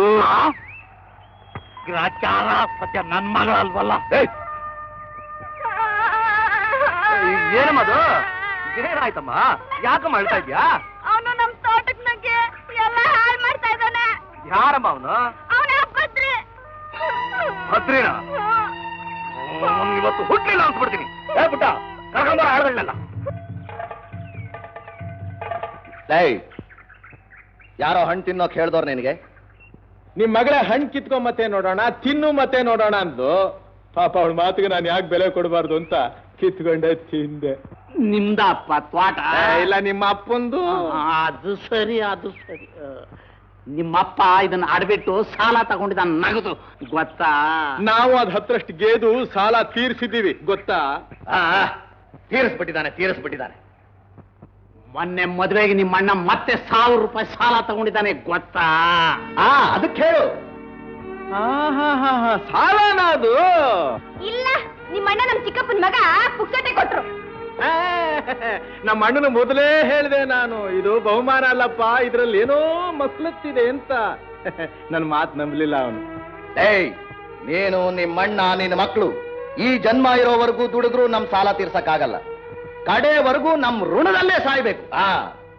ಗ್ರಾಚಾರ ಸತ್ಯ ನನ್ ಮಗ ಅಲ್ವಲ್ಲ ಏಯ್, ಏನಮ್ಮದು ಏನಾಯ್ತಮ್ಮ ಯಾಕಮ್ಮ ಅಳ್ತಾ ಇದ್ಯಾ ಅವನು ನಮ್ ತೋಟಕ್ ನಂಗೆ ಎಲ್ಲ ಹಾಳು ಮಾಡ್ತಾ ಇದ್ದಾನೆ ಯಾರಮ್ಮ ಅವನು ಅವನ ಅಪ್ಪತ್ರಿ ಭದ್ರಿನ ಅವ್ನು ಇವತ್ತು ಹುಟ್ಲಿಲ್ಲ ಅನ್ಸ್ಬಿಡ್ತೀನಿ ಏ ಪುಟ್ಟ ಕರ್ಕೊಂಬ ಆಡಗಳನ್ನೆಲ್ಲ ಲೈ ಯಾರೋ ಹಣ್ಣು ತಿನ್ನೋಕ್ ಹೇಳ್ದವ್ರು ನಿನಗೆ ನಿಮ್ ಮಗಳ ಹಣ್ಣು ಕಿತ್ಕೊಂಡ್ ಮತ್ತೆ ನೋಡೋಣ ತಿನ್ನು ಮತ್ತೆ ನೋಡೋಣ ಅಂದ್ಲು ಪಾಪ ಅವಳ ಮಾತಿಗೆ ನಾನು ಯಾಕೆ ಬೆಲೆ ಕೊಡಬಾರ್ದು ಅಂತ ಕಿತ್ಕೊಂಡೆ ತಿಂದೆ ನಿಮ್ದ ಅಪ್ಪ ತ್ವಾಟ ಏ, ಇಲ್ಲ ನಿಮ್ಮ ಅಪ್ಪಂದು ಆ, ಅದು ಸರಿ ಅದು ಸರಿ ಆ, ನಿಮ್ಮಪ್ಪ ಇದನ್ನ ಆಡ್ಬಿಟ್ಟು ಸಾಲ ತಗೊಂಡಿದ್ದ ನಗದು ಗೊತ್ತಾ ನಾವು ಅದ್ ಹತ್ರಷ್ಟು ಗೇದು ಸಾಲ ತೀರ್ಸಿದೀವಿ ಗೊತ್ತಾ ಆ, ತೀರಿಸ್ಬಿಟ್ಟಿದ್ದಾನೆ ತೀರಿಸ್ಬಿಟ್ಟಿದ್ದಾನೆ ಮೊನ್ನೆ ಮದುವೆಗೆ ನಿಮ್ಮ ಅಣ್ಣ ಮತ್ತೆ ಸಾವಿರ ರೂಪಾಯಿ ಸಾಲ ತಗೊಂಡಿದ್ದಾನೆ ಗೊತ್ತಾ ಆ ಅದಕ್ಕೆ ಹೇಳು ಆಹಾಹಾಹಾ, ಸಾಲನಾ ಅದು ಇಲ್ಲ ನಿಮ್ಮ ಅಣ್ಣ ನಮ್ ಚಿಕ್ಕಪ್ಪನ ಮಗ ಪುಕ್ಸಟೆ ಕೊಟ್ರು ಆ, ನಮ್ಮ ಅಣ್ಣನ ಮೊದಲೇ ಹೇಳಿದೆ ನಾನು ಇದು ಬಹುಮಾನ ಅಲ್ಲಪ್ಪ ಇದ್ರಲ್ಲಿ ಏನೋ ಮಕ್ಳತ್ತಿದೆ ಅಂತ ನನ್ನ ಮಾತು ನಂಬಲಿಲ್ಲ ಅವನು ಏಯ್ ನೀನು ನಿಮ್ಮಣ್ಣ ನಿನ್ನ ಮಕ್ಕಳು ಈ ಜನ್ಮ ಇರೋವರೆಗೂ ದುಡಿದ್ರು ನಮ್ ಸಾಲ ತೀರ್ಸಕ್ಕಾಗಲ್ಲ ಕಡೆವರೆಗೂ ನಮ್ ಋಣದಲ್ಲೇ ಸಾಯ್ಬೇಕು ಆ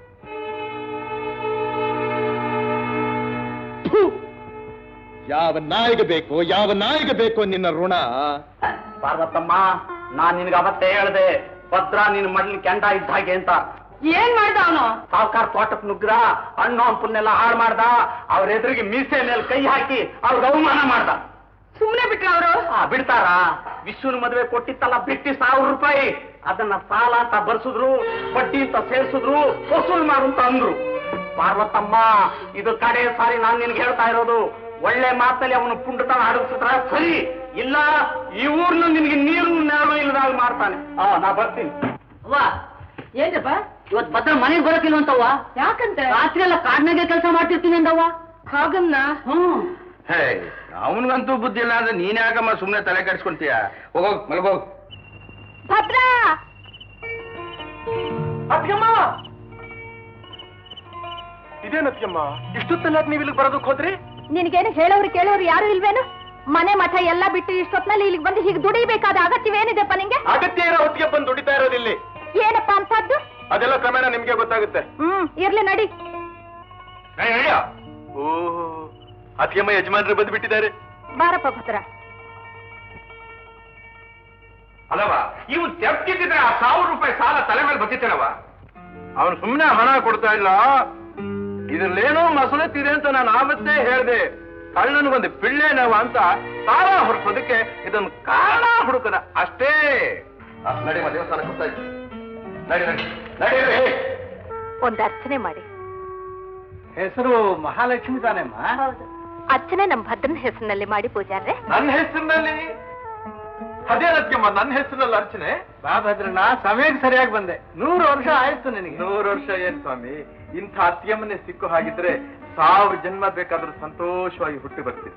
ಥು! ಯಾವ ನಾಯಿಗೆ ಬೇಕು ಯಾವ ನಾಯಿಗೆ ಬೇಕು ನಿನ್ನ ಋಣ ಪಾರ್ವತಮ್ಮ ನಾನ್ ನಿನ್ಗೆ ಅವತ್ತೇ ಹೇಳ್ದೆ ಭದ್ರ ನಿನ್ ಮಡ್ಲಿ ಕೆಂಡ ಇದ್ದ ಹಾಗೆ ಅಂತ ಏನ್ ಮಾಡ್ದ ಅವನು ಸಾವುಕಾರ ತೋಟಕ್ ನುಗ್ರ ಹಣ್ಣು ಹಂಪನ್ನೆಲ್ಲ ಹಾಳು ಮಾಡ್ದ ಅವ್ರ ಎದುರಿಗೆ ಮೀಸೆ ಮೇಲೆ ಕೈ ಹಾಕಿ ಅವ್ರಿಗೆ ಅವಮಾನ ಮಾಡ್ದ ಸುಮ್ನೆ ಬಿಟ್ರ ಅವರು ಆ, ಬಿಡ್ತಾರ ವಿಶ್ವನ ಮದುವೆ ಕೊಟ್ಟಿತ್ತಲ್ಲ ಬಿಟ್ಟಿ ಸಾವಿರ ರೂಪಾಯಿ ಅದನ್ನ ಸಾಲ ಅಂತ ಬರ್ಸಿದ್ರು ಬಡ್ಡಿ ಅಂತ ಸೇರ್ಸಿದ್ರು ವಸೂಲ್ ಮಾಡು ಅಂತ ಅಂದ್ರು ಪಾರ್ವತಮ್ಮ ಇದು ಕಡೆ ಸಾರಿ ನಾನ್ ನಿನ್ಗೆ ಹೇಳ್ತಾ ಇರೋದು ಒಳ್ಳೆ ಮಾತಲ್ಲಿ ಅವನು ಪುಂಡತನ ಅಡಗಿಸಿದ್ರ ಸರಿ ಇಲ್ಲ ಈ ಊರ್ನ ನಿನ್ಗೆ ನೀರು ನೆರಳು ಇಲ್ಲದಾಗ ಮಾಡ್ತಾನೆ ಆ ನಾ ಬರ್ತೀನಿ ಅವ್ವ ಏನಪ್ಪ ಇವತ್ ಭದ್ರ ಮನೆಗೆ ಬರೋಕಿಲ್ವಂತವ್ವ ಯಾಕಂತ ರಾತ್ರಿ ಎಲ್ಲ ಕಾಡ್ನಾಗೆ ಕೆಲಸ ಮಾಡ್ತಿರ್ತೀನಿ ಅಂದವ್ವ ಹಾಗನ್ನ ಹ್ಮ್ ಹೇ ಅವನಿಗಂತೂ ಬುದ್ಧಿ ಇಲ್ಲ ಅಂದ್ರೆ ನೀನ್ ಯಾಕಮ್ಮ ಸುಮ್ನೆ ತಲೆ ಕೆಡ್ಸ್ಕೊಂತೀಯ ಹೋಗೋಗ್ ಮಲ್ಗೋಗ್ ಭದ್ರಾ ಇದೇನತ್ಯಮ್ಮ ಇಷ್ಟೊತ್ತಲ್ಲ ನೀವು ಇಲ್ಲಿಗೆ ಬರೋದಕ್ಕೆ ಹೋದ್ರಿ ನಿನಗೇನು ಹೇಳೋರು ಕೇಳೋರು ಯಾರು ಇಲ್ವೇನು ಮನೆ ಮಠ ಎಲ್ಲ ಬಿಟ್ಟು ಇಷ್ಟೊತ್ನಲ್ಲಿ ಇಲ್ಲಿಗೆ ಬಂದು ಹೀಗೆ ದುಡಿಬೇಕಾದ ಅಗತ್ಯವೇನಿದೆಪ್ಪ ನಿಂಗೆ ಅಗತ್ಯ ಇರೋ ಹೊತ್ತಿಗೆ ಬಂದು ದುಡಿತಾ ಇರೋದಿಲ್ಲಿ ಏನಪ್ಪ ಅಂತದ್ದು ಅದೆಲ್ಲ ಕ್ರಮೇಣ ನಿಮ್ಗೆ ಗೊತ್ತಾಗುತ್ತೆ ಹ್ಮ್ ಇರ್ಲಿ ನಡಿ ಓ ಅತಿಯಮ್ಮ ಯಜಮಾನ್ರು ಬಂದು ಬಿಟ್ಟಿದ್ದಾರೆ ಬಾರಪ್ಪ ಭದ್ರ ಅಲ್ಲವ ಇವು ತೆಪ್ತಿದ್ರೆ ಆ ಸಾವಿರ ರೂಪಾಯಿ ಸಾಲ ತಲೆ ಮೇಲೆ ಬತ್ತಿತ್ತೇನವ ಅವನು ಸುಮ್ಮನೆ ಹಣ ಕೊಡ್ತಾ ಇಲ್ಲ ಇದ್ರಲ್ಲೇನೋ ಮಸಲತ್ತಿದೆ ಅಂತ ನಾನು ಆವತ್ತೇ ಹೇಳ್ದೆ ಕಳ್ಳನಿಗೊಂದು ಪಿಳ್ಳೆನವ ಅಂತ ಸಾಲ ಹೊರಸೋದಕ್ಕೆ ಇದೊಂದು ಕಾರಣ ಹುಡುಕದ ಅಷ್ಟೇ ನಡಿ ಮಾ ದೇವಸ್ಥಾನಕ್ಕೆ ಹೋಗ್ತಾ ಇದ್ದೆ ನಡಿ ನಡಿ ನಡಿ ನಡಿ. ಒಂದು ಅರ್ಚನೆ ಮಾಡಿ ಹೆಸರು ಮಹಾಲಕ್ಷ್ಮಿ ತಾನೇಮ್ಮ ಹೌದು ಅರ್ಚನೆ ನಮ್ಮ ಭದ್ರನ ಹೆಸರಿನಲ್ಲಿ ಮಾಡಿ ಪೂಜಾರ್ರೆ ನನ್ನ ಹೆಸರಿನಲ್ಲಿ ಅದೇ ರತ್ಯಮ್ಮ ನನ್ನ ಹೆಸರಲ್ಲಿ ಅರ್ಚನೆ ಬಾ ಭದ್ರಣ್ಣ ಸಮಯಕ್ಕೆ ಸರಿಯಾಗಿ ಬಂದೆ ನೂರು ವರ್ಷ ಆಯ್ತು ನಿನಗೆ ನೂರು ವರ್ಷ ಏನ್ ಸ್ವಾಮಿ ಇಂಥ ಅತ್ಯಮ್ಮನೆ ಸಿಕ್ಕು ಹಾಗಿದ್ರೆ ಸಾವಿರ ಜನ್ಮ ಬೇಕಾದ್ರೂ ಸಂತೋಷವಾಗಿ ಹುಟ್ಟಿ ಬರ್ತೀವಿ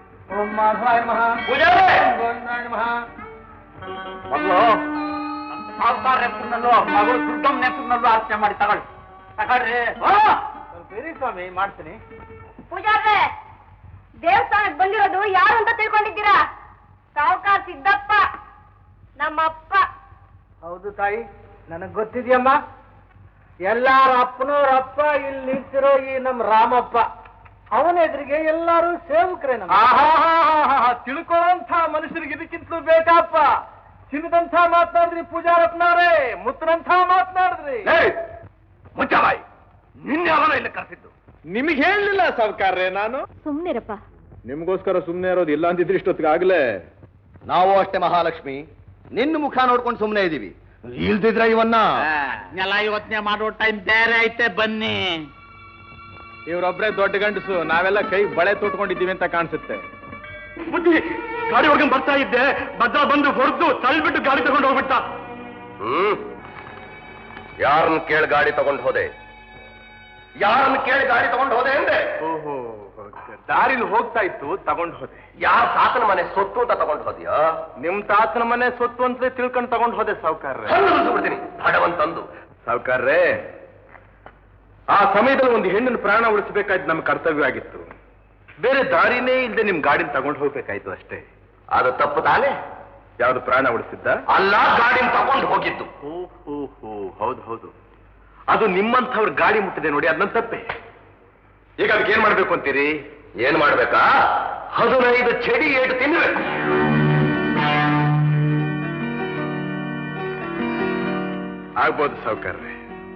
ಮೊದಲು ಸಾವುಕಾರ ಹೆಸರಿನಲ್ಲೂ ಮಗಳು ದುಡ್ಡಮ್ಮ ಹೆಸರಿನಲ್ಲೂ ಅರ್ಚನೆ ಮಾಡಿ ತಗೊಳ್ಳಿ ತಗೊಳ್ರಿ ಬೇರೆ ಸ್ವಾಮಿ ಮಾಡ್ತೀನಿ ಪೂಜಾರ್ರೆ ದೇವಸ್ಥಾನಕ್ಕೆ ಬಂದಿರೋದು ಯಾರು ಅಂತ ತಿಳ್ಕೊಂಡಿದ್ದೀರಾ ಸಾವುಕಾರ ಸಿದ್ದಪ್ಪ ನಮ್ಮಪ್ಪ ಹೌದು ತಾಯಿ ನನಗ್ ಗೊತ್ತಿದ್ಯಮ್ಮ ಎಲ್ಲಾರ ಅಪ್ಪನವ್ರ ಅಪ್ಪ ಇಲ್ಲಿ ನಿಂತಿರೋ ಈ ನಮ್ ರಾಮಪ್ಪ ಅವನ ಎದುರಿಗೆ ಎಲ್ಲಾರು ಸೇವಕರೇ ನಮ್ಮ ಆಹಾಹಾಹಾಹಾ, ತಿಳ್ಕೊಳ್ಳೋಂಥ ಮನುಷ್ಯರಿಗೆ ಇದಕ್ಕಿಂತಲೂ ಬೇಕಪ್ಪ ಚಿನ್ನದಂಥ ಮಾತನಾಡಿದ್ರಿ ಪೂಜಾರಪ್ಪನವ್ರೆ ಮುತ್ತರಂಥ ಮಾತನಾಡಿದ್ರಿ ಏಯ್, ಮುಚ್ಚ ಬಾಯಿ ನಿನ್ನೆ ಅವನ ಇಲ್ಲಿ ಕರೆಸಿದ್ದು ನಿಮಗೆ ಹೇಳಲಿಲ್ಲ ಸಾವ್ಕಾರ್ರೆ ನಾನು ಸುಮ್ನಿರಪ್ಪ ನಿಮ್ಗೋಸ್ಕರ ಸುಮ್ಮನೆ ಇರೋದು ಇಲ್ಲ ಅಂತಿದ್ರೆ ಇಷ್ಟೊತ್ತಿಗಾಗಲೇ ನಾವು ಅಷ್ಟೇ ಮಹಾಲಕ್ಷ್ಮಿ ನಿನ್ನ ಮುಖ ನೋಡ್ಕೊಂಡು ಸುಮ್ಮನೆ ಇದೀವಿ ಇಲ್ದಿದ್ರ ಇವನ್ನ ನೆಲ ಯೋಚನೆ ಮಾಡೋ ಟೈಮ್ ಬೇರೆ ಐತೆ ಬನ್ನಿ ಇವರೊಬ್ರೇ ದೊಡ್ಡ ಗಂಡಸು ನಾವೆಲ್ಲ ಕೈ ಬಳೆ ತೊಟ್ಕೊಂಡಿದ್ದೀವಿ ಅಂತ ಕಾಣಿಸುತ್ತೆ ಬುದ್ಧಿ ಗಾಡಿ ಹೊಡ್ಕೊಂಡ್ ಬರ್ತಾ ಇದ್ದೆ ಭದ್ರ ಬಂದು ಹೊಡೆದು ತಳ್ಳಿಬಿಟ್ಟು ಗಾಡಿ ತಗೊಂಡು ಹೋಗ್ಬಿಟ್ಟ ಹ್ಮ್ ಯಾರನ್ನ ಕೇಳಿ ಗಾಡಿ ತಗೊಂಡು ಹೋದೆ ಯಾರನ್ನ ಕೇಳಿ ಗಾಡಿ ತಗೊಂಡು ಹೋದೆ ಅಂದೆ ಓಹೋ ದಾರಿಲಿ ಹೋಗ್ತಾ ಇತ್ತು ತಗೊಂಡು ಹೋದೆ ಯಾರ ತಾತನ ಮನೆ ಸೊತ್ತು ಅಂತ ತಗೊಂಡು ಹೋದ್ಯಾ ನಿಮ್ ತಾತನ ಮನೆ ಸೊತ್ತು ಅಂತಲೇ ತಿಳ್ಕೊಂಡು ತಗೊಂಡು ಹೋದೆ ಸಾವ್ಕಾರ್ರೆ ಹಂಗೆ ಬಿಡ್ತೀನಿ ಹಡವಂತಂದು ಸಾವ್ಕಾರ್ರೆ ಆ ಸಮಯದಲ್ಲಿ ಒಂದು ಹೆಣ್ಣಿನ ಪ್ರಾಣ ಉಳಿಸಬೇಕಾದ್ ನಮ್ಮ ಕರ್ತವ್ಯ ಆಗಿತ್ತು ಬೇರೆ ದಾರಿನೇ ಇಲ್ಲದೆ ನಿಮ್ ಗಾಡಿನ ತಗೊಂಡು ಹೋಗ್ಬೇಕಾಯ್ತು ಅಷ್ಟೇ ಅದು ತಪ್ಪು ತಾನೆ ಯಾವ್ದು ಪ್ರಾಣ ಉಳಿಸಿದ್ದ ಅಲ್ಲ ಗಾಡಿನ ತಗೊಂಡು ಹೋಗಿದ್ದು ಓಹೋ ಹೌದು ಹೌದು ಅದು ನಿಮ್ಮಂಥವ್ರ ಗಾಡಿ ಮುಟ್ಟಿದೆ ನೋಡಿ ಅದನ್ನ ತಪ್ಪೆ ಈಗ ಅದಕ್ಕೆ ಏನ್ ಮಾಡ್ಬೇಕು ಅಂತೀರಿ ಏನ್ ಮಾಡ್ಬೇಕಾ ಹದಿನೈದು ಚಡಿ ಏಟು ತಿನ್ಬೇಕು ಆಗ್ಬೋದು ಸಾವ್ಕಾರ್ರೆ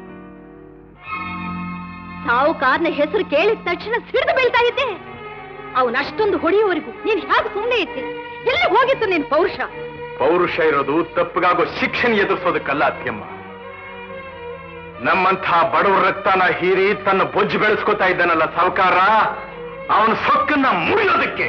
ಸಾವುಕಾರನ ಹೆಸರು ಕೇಳಿದ ತಕ್ಷಣ ಸಿಡಿದು ಬೀಳ್ತಾ ಇದ್ದೆ ಅವನ ಅಷ್ಟೊಂದು ಹೊಡೆಯುವವರೆಗೂ ನೀನ್ ಹೇಗೆ ಸುಮ್ಮನೆ ಇದ್ದೆ ಎಲ್ಲಿ ಹೋಗಿತ್ತು ನಿನ್ ಪೌರುಷ ಪೌರುಷ ಇರೋದು ತಪ್ಪಿಗಾಗೋ ಶಿಕ್ಷಣ ಎದುರಿಸೋದಕ್ಕಲ್ಲ ಅತ್ಯಮ್ಮ ನಮ್ಮಂಥ ಬಡವರ ರಕ್ತನ ಹೀರಿ ತನ್ನ ಬೊಜ್ಜು ಬೆಳೆಸ್ಕೊತಾ ಇದ್ದಾನಲ್ಲ ಸಾವುಕಾರ ಅವನ ಸೊಕ್ಕನ್ನ ಮುರಿಯೋದಕ್ಕೆ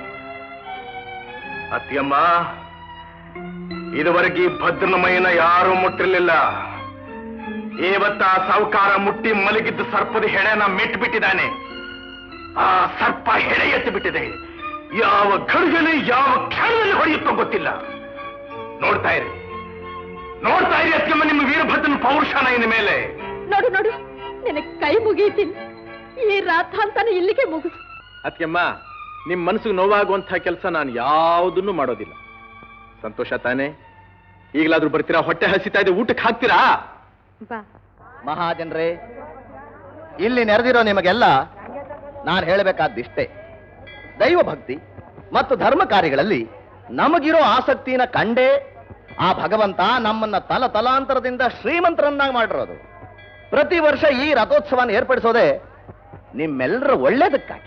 ಅತ್ಯಮ್ಮ ಇದುವರೆಗೆ ಈ ಭದ್ರನ ಮೈನ ಯಾರೂ ಮುಟ್ಟಿರ್ಲಿಲ್ಲ ಇವತ್ತ ಆ ಸಾವುಕಾರ ಮುಟ್ಟಿ ಮಲಗಿದ್ದ ಸರ್ಪದ ಹೆಡೆನ ಮೆಟ್ಬಿಟ್ಟಿದ್ದಾನೆ ಆ ಸರ್ಪ ಹೆಡೆ ಎತ್ತು ಬಿಟ್ಟಿದೆ ಯಾವ ಘಳಿಗೆಲಿ ಯಾವ ಕ್ಷಣದಲ್ಲಿ ಹೊಡೆಯುತ್ತೋ ಗೊತ್ತಿಲ್ಲ ನೋಡ್ತಾ ಇರಿ ನೋಡ್ತಾ ಇರಿ ಅತ್ಯಮ್ಮ ನಿಮ್ಮ ವೀರಭದ್ರನ ಪೌರುಷನ ಇನ್ನು ಮೇಲೆ ನೋಡು ನೋಡು ನಿನಗೆ ಕೈ ಮುಗೀತೀನಿ ಈ ರಾತಾಂತನ ಇಲ್ಲಿಗೆ ಮುಗಿಸು ಅತ್ಯಮ್ಮ ನಿಮ್ ಮನಸ್ಸಿಗೆ ನೋವಾಗುವಂತ ಕೆಲಸ ನಾನು ಯಾವುದನ್ನು ಮಾಡೋದಿಲ್ಲ ಸಂತೋಷ ತಾನೆ ಈಗಲಾದ್ರೂ ಬರ್ತೀರಾ ಹೊಟ್ಟೆ ಹಸಿತಾ ಇದೆ ಊಟಕ್ಕೆ ಹಾಕ್ತೀರಾ ಬಾ ಮಹಾಜನರೇ ಇಲ್ಲಿ ನೆರೆದಿರೋ ನಿಮಗೆಲ್ಲ ನಾನು ಹೇಳಬೇಕಾದಿಷ್ಟೇ ದೈವ ಭಕ್ತಿ ಮತ್ತು ಧರ್ಮ ಕಾರ್ಯಗಳಲ್ಲಿ ನಮಗಿರೋ ಆಸಕ್ತಿನ ಕಂಡೇ ಆ ಭಗವಂತ ನಮ್ಮನ್ನ ತಲ ತಲಾಂತರದಿಂದ ಶ್ರೀಮಂತರನ್ನಾಗಿ ಮಾಡಿರೋದು ಪ್ರತಿ ವರ್ಷ ಈ ರಥೋತ್ಸವನ ಏರ್ಪಡಿಸೋದೇ ನಿಮ್ಮೆಲ್ಲರ ಒಳ್ಳೇದಕ್ಕಾಗಿ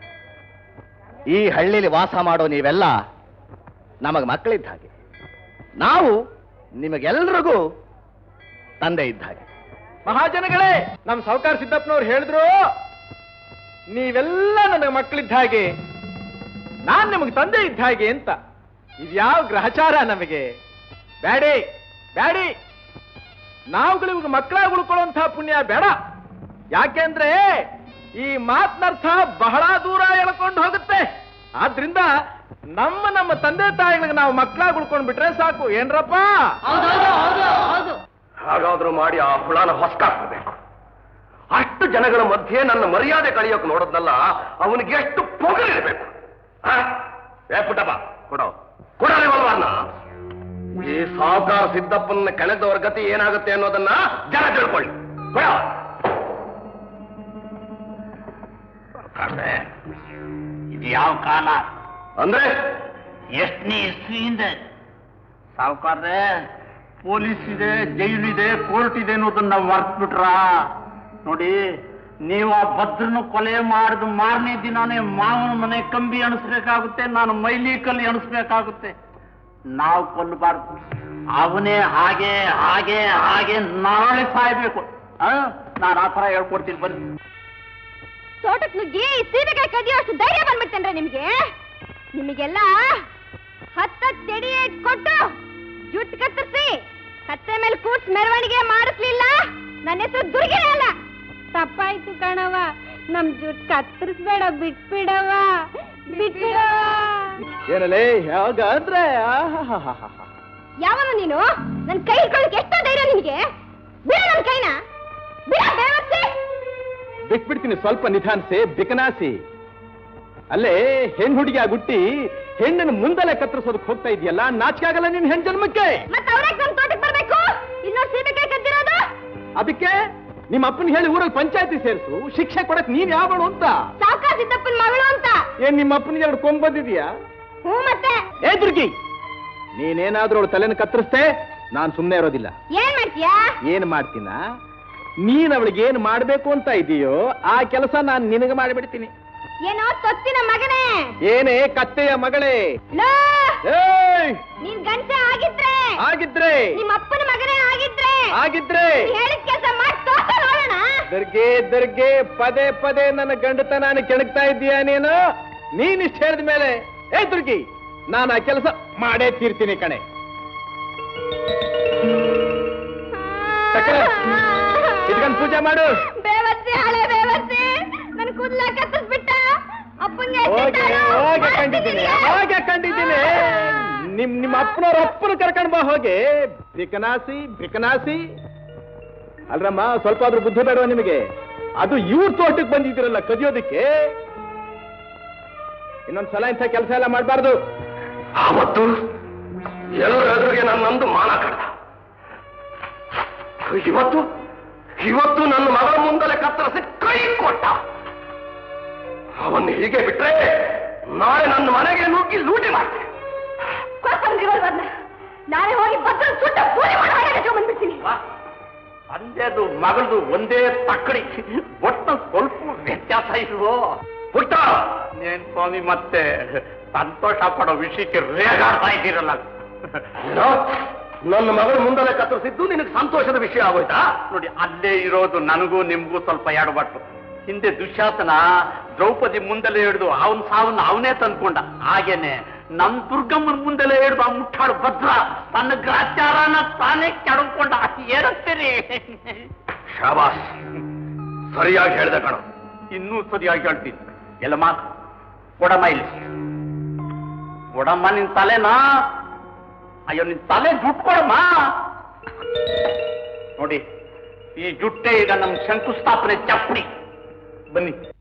ಈ ಹಳ್ಳಿಲಿ ವಾಸ ಮಾಡೋ ನೀವೆಲ್ಲ ನಮಗ್ ಮಕ್ಕಳಿದ್ದ ಹಾಗೆ ನಾವು ನಿಮಗೆಲ್ರಿಗೂ ತಂದೆ ಇದ್ದ ಹಾಗೆ ಮಹಾಜನಗಳೇ ನಮ್ ಸಾವುಕಾರ ಸಿದ್ದಪ್ಪನವ್ರು ಹೇಳಿದ್ರು ನೀವೆಲ್ಲ ನನ್ನ ಮಕ್ಕಳಿದ್ದ ಹಾಗೆ ನಾನ್ ನಿಮಗೆ ತಂದೆ ಇದ್ದ ಹಾಗೆ ಅಂತ ಇದ್ಯಾವ ಗ್ರಹಚಾರ ನಮಗೆ ಬ್ಯಾಡಿ ಬ್ಯಾಡಿ ನಾವುಗಳಿಗ ಮಕ್ಕಳಾಗಿ ಉಳ್ಕೊಳ್ಳುವಂತಹ ಪುಣ್ಯ ಬೇಡ ಯಾಕೆಂದ್ರೆ ಈ ಮಾತಿನರ್ಥ ಬಹಳ ದೂರ ಎಳ್ಕೊಂಡು ಹೋಗುತ್ತೆ ಆದ್ರಿಂದ ನಮ್ಮ ನಮ್ಮ ತಂದೆ ತಾಯಿಗಳಿಗೆ ನಾವು ಮಕ್ಕಳಾಗಿ ಉಳ್ಕೊಂಡ್ ಬಿಟ್ರೆ ಸಾಕು ಏನ್ರಪ್ಪ ಹಾಗಾದ್ರೂ ಮಾಡಿ ಆ ಹುಳನ ಹೊಸ್ಕಾಕ್ಬೇಕು ಅಷ್ಟು ಜನಗಳ ಮಧ್ಯೆ ನನ್ನ ಮರ್ಯಾದೆ ಕಳಿಯೋಕ್ ನೋಡೋದ್ನಲ್ಲ ಅವನಿಗೆ ಎಷ್ಟು ಪೊಗರಿರ್ಬೇಕು ಆ? ಏ ಪುಟ್ಟಪ್ಪ ಕೊಡೋ ಕೊಡ ರಿವಾಲ್ವರ್ನ ಈ ಸಾವುಕಾರ ಸಿದ್ದಪ್ಪನ ಕೆಣದವರ ಗತಿ ಏನಾಗುತ್ತೆ ಅನ್ನೋದನ್ನ ಜನ ತಿಳ್ಕೊಳ್ಳಿ ಕೊಡ ಯಾವ ಕಾಲ ಅಂದ್ರೆ ಎಷ್ಟನೇ ಇಸ್ವಿಯಿಂದ ಸಾವುಕಾರ್ರೆ ಪೊಲೀಸ್ ಇದೆ ಜೈಲಿದೆ ಕೋರ್ಟ್ ಇದೆ ಅನ್ನೋದನ್ನ ಮರ್ತ್ಬಿಟ್ರ ನೋಡಿ ನೀವು ಆ ಭದ್ರನ ಕೊಲೆ ಮಾಡಿದ ಮಾರನೇ ದಿನಾನೇ ಮಾವನ ಮನೆ ಕಂಬಿ ಅಣಿಸ್ಬೇಕಾಗುತ್ತೆ ನಾನು ಮೈಲಿ ಕಲ್ಲಿ ಅಣಿಸ್ಬೇಕಾಗುತ್ತೆ ನಾವು ಕೊಲ್ಲಬಾರ್ದು ಅವನೇ ಹಾಗೆ ಹಾಗೆ ಹಾಗೆ ನಾಳೆ ಸಾಯ್ಬೇಕು ಆ ನಾನು ಆ ಥರ ಹೇಳ್ಕೊಡ್ತೀನಿ ಬನ್ನಿ ತೋಟಕ್ ನುಗ್ಗಿ ಸೀಬೆಕಾಯಿ ಕದಿಯೋಷ್ಟು ಧೈರ್ಯ ಬಂದ್ಬಿಡ್ತೇನ್ರೆ ನಿಮ್ಗೆ ನಿಮಗೆಲ್ಲ ಹತ್ತತ್ತು ತೆಡಿ ಕೊಟ್ಟು ಜುಟ್ಟು ಕತ್ತರಿಸಿ ಕತ್ತೆ ಮೇಲೆ ಕೂರ್ಸ್ ಮೆರವಣಿಗೆ ಮಾಡಿಸ್ಲಿಲ್ಲ ನನ್ನ ಹೆಸರು ದುರ್ಗಿನೇ ಅಲ್ಲ ತಪ್ಪಾಯ್ತು ಕಣವ ನಮ್ ಜುಟ್ ಕತ್ತರಿಸ್ಬೇಡ ಬಿಟ್ಬಿಡವ ಬಿಟ್ಬಿಡವ ಏನಲ್ಲೇ ಹೇಗ ಅಂದ್ರೆ ಯಾವನು ನೀನು ನನ್ ಕೈ ಹಿಡ್ಕೊಳಕ್ ಎಷ್ಟೋ ಧೈರ್ಯ ನಿನಗೆ ಬಿಡ ನನ್ ಕೈನ ಬಿಡ ಬೇವರ್ಸಿ ಬಿಟ್ಬಿಡ್ತೀನಿ ಸ್ವಲ್ಪ ನಿಧಾನಿಸಿ ಬಿಕನಾಸಿ ಅಲ್ಲೇ ಹೆಣ್ ಹುಡುಗಿ ಗುಟ್ಟಿ ಹೆಣ್ಣನ್ನು ಮುಂದಲೆ ಕತ್ತರಿಸೋದಕ್ಕೆ ಹೋಗ್ತಾ ಇದೆಯಲ್ಲ ನಾಚಿಕೆ ಆಗಲ್ಲ ನಿನ್ ಹೆಣ್ ಜನ್ಮಕ್ಕೆ ಮತ್ತ ಅವ್ರ್ಯಾಕ್ ನಮ್ ತೋಟಕ್ ಬರ್ಬೇಕು ಇನ್ನೊಂದು ಸೀಬೆಕಾಯಿ ಕದ್ದಿರೋದು ಅದಕ್ಕೆ ನಿಮ್ಮ ಅಪ್ಪನ ಹೇಳಿ ಊರಲ್ಲಿ ಪಂಚಾಯತಿ ಸೇರಿಸು ಶಿಕ್ಷೆ ಕೊಡಕ್ ನೀನ್ ಯಾವಳು ಅಂತ ಸಾವುಕಾರ ಸಿದ್ದಪ್ಪನ ಮಗಳು ಅಂತ ಏನ್ ನಿಮ್ಮ ಅಪ್ಪನಿಗೆ ಎರಡು ಕೊಂಬ್ ಬಂದಿದ್ಯಾ ಹ್ಞೂ ಮತ್ತೆ ಏ ದುರ್ಗಿ ನೀನೇನಾದ್ರೂ ಅವಳು ತಲೆನ ಕತ್ತರಿಸ್ತೆ ನಾನ್ ಸುಮ್ನೆ ಇರೋದಿಲ್ಲ ಏನ್ ಮಾಡ್ತೀಯಾ ಏನ್ ಮಾಡ್ತೀನ ನೀನ್ ಅವಳಿಗೆ ಏನ್ ಮಾಡ್ಬೇಕು ಅಂತ ಇದೆಯೋ ಆ ಕೆಲಸ ನಾನ್ ನಿನಗೆ ಮಾಡಿಬಿಡ್ತೀನಿ ಏನೋ ತೊತ್ತಿನ ಮಗನೇ ಏನೇ ಕತ್ತೆಯ ಮಗಳೇ ಲೋ ಏಯ್ ನೀನ್ ಗಂಟೆ ಆಗಿದ್ರೆ ಆಗಿದ್ರೆ ನಿಮ್ಮ ಅಪ್ಪನ ಮಗನೇ ಆಗಿದ್ರೆ ಆಗಿದ್ರೆ ಹೇಳಿದ ಕೆಲಸ ಮಾಡಿ ತೋಟ ನೋಡೋಣ ದರ್ಗೆ ದರ್ಗೆ ಪದೇ ಪದೇ ನನ್ನ ಗಂಡತನ ಕೆಣಕ್ತಾ ಇದ್ದೀಯ ನೀನು ನೀನ್ ಇಷ್ಟ ಹೇಳಿದ ಮೇಲೆ ಏ ದುರ್ಗಿ ನಾನು ಆ ಕೆಲಸ ಮಾಡೇ ತೀರ್ತೀನಿ ಕಣೆ ಸಕ್ಕರೆ, ಇಟ್ಕೊಂಡ್ ಪೂಜೆ ಮಾಡು ಬೇವತ್ತಿ ಹಳೆ ಬೇವತ್ತಿ ನನ್ ಕೂದ್ಲ ಕತ್ತರಿಸ್ಬಿಟ್ಟ ಅಪ್ಪಂಗೆ ಹೋಗಿ ಹೋಗಿ ಕಂಡಿದ್ದೀನಿ ಹೋಗಿ ಕಂಡಿದ್ದೀನಿ ನಿಮ್ ನಿಮ್ಮ ಅಪ್ಪನವ್ರ ಅಪ್ಪನ ಕರ್ಕೊಂಡ್ ಬಾ ಹೋಗಿ ಬಿಕನಾಸಿ ಬಿಕನಾಸಿ ಅಲ್ರಮ್ಮ ಸ್ವಲ್ಪ ಆದ್ರೂ ಬುದ್ಧಿ ಬೇಡವಾ ನಿಮಗೆ ಅದು ಇವ್ರ ತೋಟಕ್ಕೆ ಬಂದಿದ್ದೀರಲ್ಲ ಕದಿಯೋದಕ್ಕೆ ಇನ್ನೊಂದ್ಸಲ ಇಂಥ ಕೆಲಸ ಎಲ್ಲ ಮಾಡಬಾರ್ದು ಆವತ್ತು ಎಲ್ಲರ ಎದುರಿಗೆ ನನ್ನೊಂದು ಮಾನ ಕಡ್ದ ಇವತ್ತು ಇವತ್ತು ನನ್ನ ಮಗಳ ಮುಂದಲೆ ಕತ್ತರಿಸಿ ಕೈ ಕೊಟ್ಟ ಅವನ್ನ ಹೀಗೆ ಬಿಟ್ರೆ ನಾಳೆ ನನ್ನ ಮನೆಗೆ ನುಗ್ಗಿ ಲೂಟಿ ಮಾಡ್ತೀನಿ ನಾಳೆ ಹೋಗಿ ಭದ್ರ ಸುಟ್ಟ ಪೂಜೆ ಮಾಡಿ ಬಂದ್ಬಿಡ್ತೀನಿ ತಂದೆದು ಮಗಳದು ಒಂದೇ ತಕ್ಕಡಿ ಒಟ್ಟು ಸ್ವಲ್ಪ ವ್ಯತ್ಯಾಸ ಇಲ್ವೋ ಪುಟ್ಟ ನೀನ್ ಸ್ವಾಮಿ ಮತ್ತೆ ಸಂತೋಷ ಪಡೋ ವಿಷಯಕ್ಕೆ ರೇಗಾಡ್ತಾ ಇದ್ದೀರಲ್ಲ ಏನೋ? ನನ್ನ ಮಗಳ ಮುಂದಲೆ ಕತ್ತರಿಸಿದ್ದು ನಿನಗೆ ಸಂತೋಷದ ವಿಷಯ ಆಗೋಯ್ತಾ ನೋಡಿ ಅಲ್ಲೇ ಇರೋದು ನನಗೂ ನಿಮ್ಗೂ ಸ್ವಲ್ಪ ಎಡಬಟ್ಟು ಹಿಂದೆ ದುಶ್ಯಾಸನ ದ್ರೌಪದಿ ಮುಂದಲೇ ಹಿಡಿದು ಅವನ್ ಸಾವನ್ನ ಅವನೇ ತಂದ್ಕೊಂಡ ಹಾಗೇನೆ ನಮ್ ದುರ್ಗಮ್ಮನ ಮುಂದಲೇ ಹಿಡಿದು ಆ ಮುಟ್ಟಾಡು ಭದ್ರ ತನ್ನ ಗ್ರಾಚಾರನ ತಾನೇ ಕೆಡಕೊಂಡ ಏನಂತೀರಿ ಶಾಬಾಸ್ ಸರಿಯಾಗಿ ಹೇಳ್ದೆ ಕಣ ಇನ್ನೂ ಸರಿಯಾಗಿ ಹೇಳ್ತೀನಿ ಎಲ್ಲಮ್ಮ ಕೊಡಮ್ಮ ಇಲ್ಲಿ ಕೊಡಮ್ಮ ನಿನ್ ತಲೆನಾ ಅಯ್ಯೋ ನಿನ್ ತಲೆ ಜುಟ್ ಕೊಡಮ್ಮ ನೋಡಿ ಈ ಜುಟ್ಟೆ ಈಗ ನಮ್ ಶಂಕುಸ್ಥಾಪನೆ ಚಪ್ಪಡಿ ಬನ್ನಿ